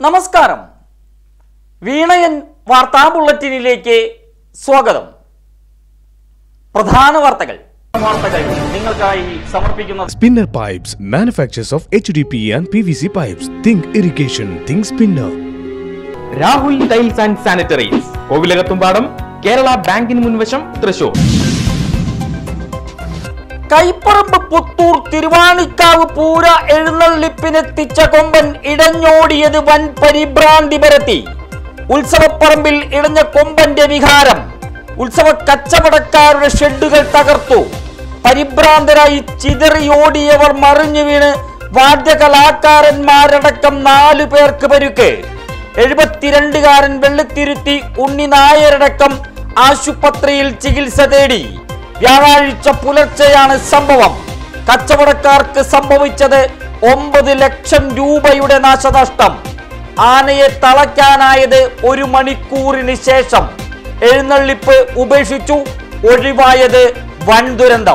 നമസ്കാരം വീണയൻ വാർത്താ ബുള്ളറ്റിനിലേക്ക് സ്വാഗതം പ്രധാന വാർത്തകൾ വാർത്തകൾ നിങ്ങൾക്കായി സമർപ്പിക്കുന്നത് Spinner Pipes, manufacturers of HDPE and PVC pipes. Think irrigation, think spinner. Rahul tiles and sanitaries Kovilakathumpadam Kerala ബാങ്കിന് മുൻവശം തൃശൂർ കൈപ്പറമ്പ് പുത്തൂർ തിരുവാണിക്കാവ് പൂര എഴുന്നള്ളിപ്പിനെത്തിച്ച കൊമ്പൻ ഇടഞ്ഞോടിയത് വൻ പരിഭ്രാന്തി പരത്തി ഉത്സവപ്പറമ്പിൽ ഇടഞ്ഞ കൊമ്പന്റെ വിഹാരം ഉത്സവ കച്ചവടക്കാരുടെ ഷെഡുകൾ തകർത്തു പരിഭ്രാന്തരായി ചിതറിയോടിയവർ മറിഞ്ഞു വീണ് വാദ്യകലാകാരന്മാരടക്കം നാലു പേർക്ക് പരുക്ക് എഴുപത്തിരണ്ടുകാരൻ വെള്ളിത്തിരുത്തി ഉണ്ണി നായരടക്കം ആശുപത്രിയിൽ ചികിത്സ തേടി വ്യാഴാഴ്ച പുലർച്ചെയാണ് സംഭവം കച്ചവടക്കാർക്ക് സംഭവിച്ചത് ഒമ്പത് ലക്ഷം രൂപയുടെ നാശനഷ്ടം ആനയെ തളയ്ക്കാനായത് ഒരു മണിക്കൂറിന് ശേഷം എഴുന്നള്ളിപ്പ് ഉപേക്ഷിച്ചു ഒഴിവായത് വൻ ദുരന്തം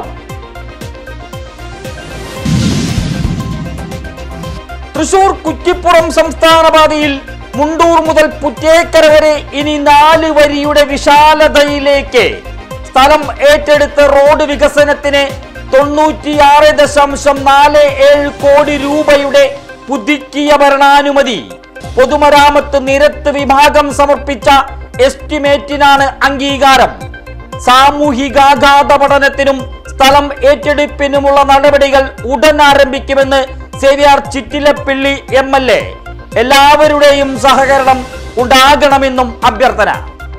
തൃശൂർ കുറ്റിപ്പുറം സംസ്ഥാന പാതയിൽ മുണ്ടൂർ മുതൽ പുറ്റേക്കര വരെ ഇനി നാല് വരിയുടെ വിശാലതയിലേക്ക് സ്ഥലം ഏറ്റെടുത്ത റോഡ് വികസനത്തിന് തൊണ്ണൂറ്റിയാറ് ദശാംശം നാല് ഏഴ് കോടി രൂപയുടെ പുതുക്കിയ ഭരണാനുമതി പൊതുമരാമത്ത് നിരത്ത് വിഭാഗം സമർപ്പിച്ച എസ്റ്റിമേറ്റിനാണ് അംഗീകാരം സാമൂഹികാഘാത പഠനത്തിനും സ്ഥലം ഏറ്റെടുപ്പിനുമുള്ള നടപടികൾ ഉടൻ ആരംഭിക്കുമെന്ന് Xavier Chittilappilly M L A എല്ലാവരുടെയും സഹകരണം ഉണ്ടാകണമെന്നും അഭ്യർത്ഥന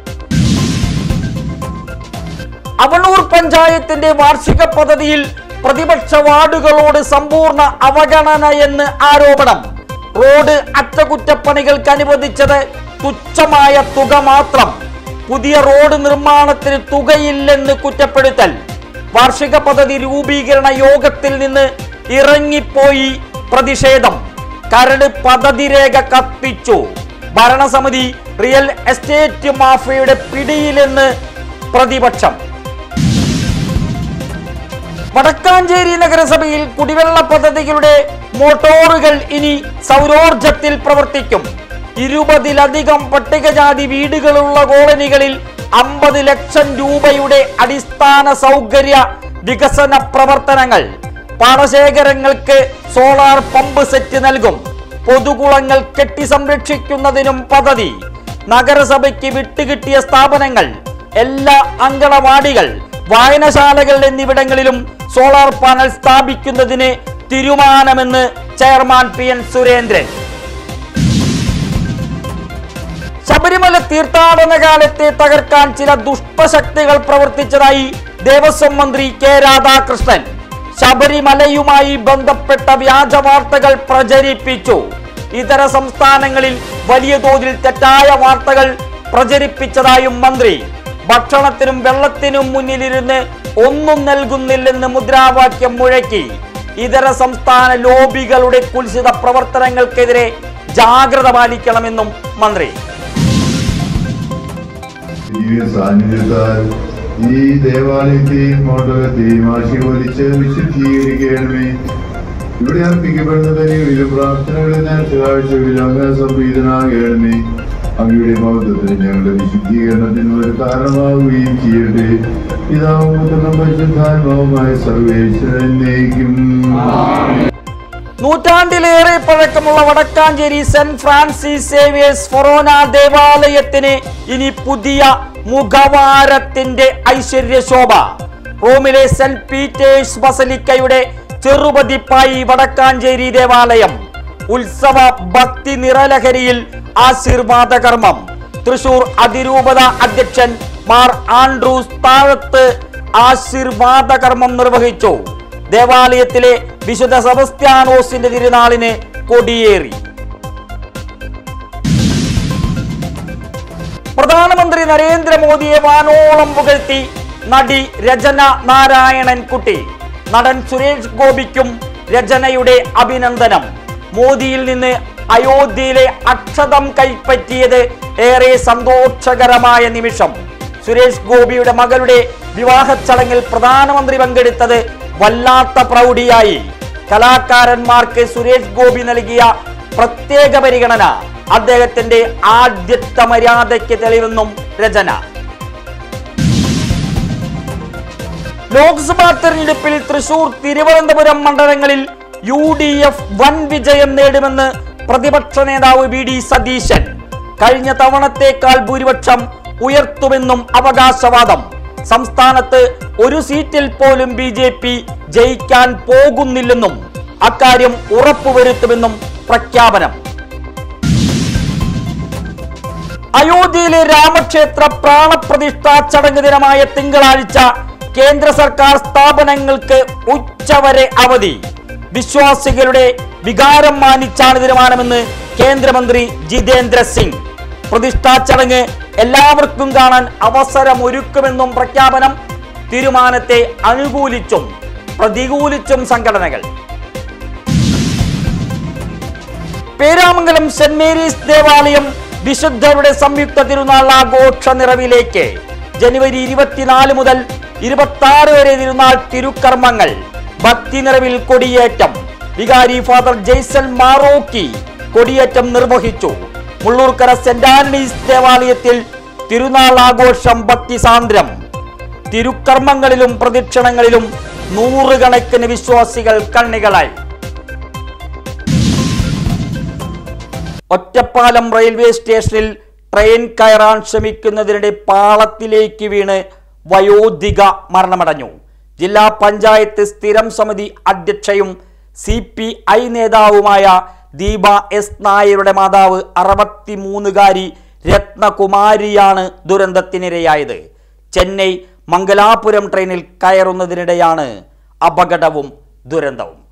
അവണൂർ പഞ്ചായത്തിന്റെ വാർഷിക പദ്ധതിയിൽ പ്രതിപക്ഷ വാർഡുകളോട് സമ്പൂർണ്ണ അവഗണനയെന്ന് ആരോപണം റോഡ് അറ്റകുറ്റപ്പണികൾക്ക് അനുവദിച്ചത് തുച്ഛമായ തുക മാത്രം പുതിയ റോഡ് നിർമ്മാണത്തിന് തുകയില്ലെന്ന് കുറ്റപ്പെടുത്തൽ വാർഷിക പദ്ധതി രൂപീകരണ യോഗത്തിൽ നിന്ന് ഇറങ്ങിപ്പോയി പ്രതിഷേധം കരട് പദ്ധതി രേഖ കത്തിച്ചു ഭരണസമിതി റിയൽ എസ്റ്റേറ്റ് മാഫിയയുടെ പിടിയിലെന്ന് പ്രതിപക്ഷം വടക്കാഞ്ചേരി നഗരസഭയിൽ കുടിവെള്ള പദ്ധതികളുടെ മോട്ടോറുകൾ ഇനി സൗരോർജത്തിൽ പ്രവർത്തിക്കും ഇരുപതിലധികം പട്ടികജാതി വീടുകളുള്ള കോളനികളിൽ അമ്പത് ലക്ഷം രൂപയുടെ അടിസ്ഥാന സൗകര്യ വികസന പ്രവർത്തനങ്ങൾ പാടശേഖരങ്ങൾക്ക് സോളാർ പമ്പ് സെറ്റ് നൽകും പൊതുകുളങ്ങൾ കെട്ടി സംരക്ഷിക്കുന്നതിനും പദ്ധതി നഗരസഭയ്ക്ക് വിട്ടുകിട്ടിയ സ്ഥാപനങ്ങൾ എല്ലാ അങ്കണവാടികൾ വായനശാലകൾ എന്നിവിടങ്ങളിലും സോളാർ പാനൽ സ്ഥാപിക്കുന്നതിന് തീരുമാനമെന്ന് chairman P N Surendran Sabarimala തീർത്ഥാടന കാലത്തെ തകർക്കാൻ ചില ദുഷ്ടശക്തികൾ പ്രവർത്തിച്ചതായി ദേവസ്വം മന്ത്രി കെ രാധാകൃഷ്ണൻ ശബരിമലയുമായി ബന്ധപ്പെട്ട വ്യാജ വാർത്തകൾ പ്രചരിപ്പിച്ചു ഇതര സംസ്ഥാനങ്ങളിൽ വലിയ തോതിൽ തെറ്റായ വാർത്തകൾ പ്രചരിപ്പിച്ചതായും മന്ത്രി ഭക്ഷണത്തിനും വെള്ളത്തിനും മുന്നിലിരുന്ന് ഒന്നും നൽകുന്നില്ലെന്ന് മുദ്രാവാക്യം മുഴക്കി ഇതര സംസ്ഥാന ലോബികളുടെ കുൽസിത പ്രവർത്തനങ്ങൾക്കെതിരെ ജാഗ്രത പാലിക്കണമെന്നും മന്ത്രി ദിവ്യ സാന്നിധ്യത്താൽ ഈ ദേവാലയത്തെയും മോട്ടകത്തെയും ആശീർവദിച്ച് വിശുദ്ധീകരിക്കണമേ ഇവിടെ അർപ്പിക്കപ്പെടുന്ന ബലികളിലും പ്രാർത്ഥനകളിലും നേർച്ചകാഴ്ചകളിലും അങ്ങ് സംപ്രീതനാകണമേ അങ്ങയുടെ മഹത്വത്തിന് ഞങ്ങളുടെ വിശുദ്ധീകരണത്തിന് ഒരു കാരണമാവുകയും ചെയ്യട്ടെ പിതാവും പുത്രനും പരിശുദ്ധാത്മാവുമായ സർവേശ്വരനേക്കും നൂറ്റാണ്ടിലേറെ പഴക്കമുള്ള Vadakkanchery saint Francis Xavier's forane ദേവാലയത്തിന് ഇനി പുതിയ മുഖവാരത്തിന്റെ ഐശ്വര്യശോഭ റോമിലെ സെന്റ് പീറ്റേഴ്സ് ബസലിക്കയുടെ ചെറുപതിപ്പായി വടക്കാഞ്ചേരി ദേവാലയം ഉത്സവ ഭക്തി നിറലഹരിയിൽ ആശീർവാദ കർമ്മം തൃശൂർ അതിരൂപത അധ്യക്ഷൻ മാർ ആൻഡ്രൂസ് താഴത്ത് ആശീർവാദ കർമ്മം നിർവഹിച്ചു ദേവാലയത്തിലെ വിശുദ്ധ സെബസ്ത്യാനോസിന്റെ തിരുനാളിന് കൊടിയേറി പ്രധാനമന്ത്രി നരേന്ദ്രമോദിയെ വാനോളം പുകഴ്ത്തി നടി രചന നാരായണൻ കുട്ടി നടൻ സുരേഷ് ഗോപിക്കും രചനയുടെ അഭിനന്ദനം മോദിയിൽ നിന്ന് അയോധ്യയിലെ അക്ഷതം കൈപ്പറ്റിയത് ഏറെ സന്തോഷകരമായ നിമിഷം സുരേഷ് ഗോപിയുടെ മകളുടെ വിവാഹ ചടങ്ങിൽ പ്രധാനമന്ത്രി പങ്കെടുത്തത് വല്ലാത്ത പ്രൗഢിയായി കലാകാരന്മാർക്ക് സുരേഷ് ഗോപി നൽകിയ പ്രത്യേക പരിഗണന അദ്ദേഹത്തിന്റെ ആദ്യത്തെ മര്യാദയ്ക്ക് തെളിവെന്നും രചന ലോക്സഭാ തെരഞ്ഞെടുപ്പിൽ തൃശൂർ തിരുവനന്തപുരം മണ്ഡലങ്ങളിൽ യു ഡി എഫ് വൻ വിജയം നേടുമെന്ന് പ്രതിപക്ഷ നേതാവ് വി ഡി സതീശൻ കഴിഞ്ഞ തവണത്തേക്കാൾ ഭൂരിപക്ഷം ഉയർത്തുമെന്നും അവകാശവാദം സംസ്ഥാനത്ത് ഒരു സീറ്റിൽ പോലും ബി ജെ പി ജയിക്കാൻ പോകുന്നില്ലെന്നും അക്കാര്യം ഉറപ്പുവരുത്തുമെന്നും പ്രഖ്യാപനം അയോധ്യയിലെ രാമക്ഷേത്ര പ്രാണപ്രതിഷ്ഠാ ചടങ്ങ് ദിനമായ തിങ്കളാഴ്ച കേന്ദ്ര സർക്കാർ സ്ഥാപനങ്ങൾക്ക് ഉച്ചവരെ അവധി വിശ്വാസികളുടെ വികാരം മാനിച്ചാണ് തീരുമാനമെന്ന് കേന്ദ്രമന്ത്രി ജിതേന്ദ്ര സിംഗ് പ്രതിഷ്ഠാ ചടങ്ങ് എല്ലാവർക്കും കാണാൻ അവസരമൊരുക്കുമെന്നും പ്രഖ്യാപനം തീരുമാനത്തെ അനുകൂലിച്ചും പ്രതികൂലിച്ചും സംഘടനകൾ പേരാമംഗലം സെന്റ് മേരീസ് ദേവാലയം വിശുദ്ധരുടെ സംയുക്ത തിരുനാൾ ആഘോഷ നിറവിലേക്ക് ജനുവരി ഇരുപത്തിനാല് മുതൽ ഇരുപത്തി ആറ് വരെ തിരുനാൾ തിരുക്കർമ്മങ്ങൾ ഭക്തി നിറവിൽ കൊടിയേറ്റം വികാരി ഫാദർ ജെയ്സൺ മാറോക്കി കൊടിയേറ്റം നിർവഹിച്ചു മുള്ളൂർക്കര സെന്റ് ആന്റണീസ് ദേവാലയത്തിൽ തിരുനാൾ ആഘോഷം ഭക്തിസാന്ദ്രം തിരുക്കർമ്മങ്ങളിലും പ്രദക്ഷിണങ്ങളിലും നൂറുകണക്കിന് വിശ്വാസികൾ കണ്ണികളായി ഒറ്റപ്പാലം റെയിൽവേ സ്റ്റേഷനിൽ ട്രെയിൻ കയറാൻ ശ്രമിക്കുന്നതിനിടെ പാളത്തിലേക്ക് വീണ് വയോധിക മരണമടഞ്ഞു ജില്ലാ പഞ്ചായത്ത് സ്ഥിരം സമിതി അധ്യക്ഷയും സി പി ഐ നേതാവുമായ ദീപ എസ് നായരുടെ മാതാവ് അറുപത്തിമൂന്നുകാരി രത്നകുമാരിയാണ് ദുരന്തത്തിനിരയായത് ചെന്നൈ മംഗലാപുരം ട്രെയിനിൽ കയറുന്നതിനിടെയാണ് അപകടവും ദുരന്തവും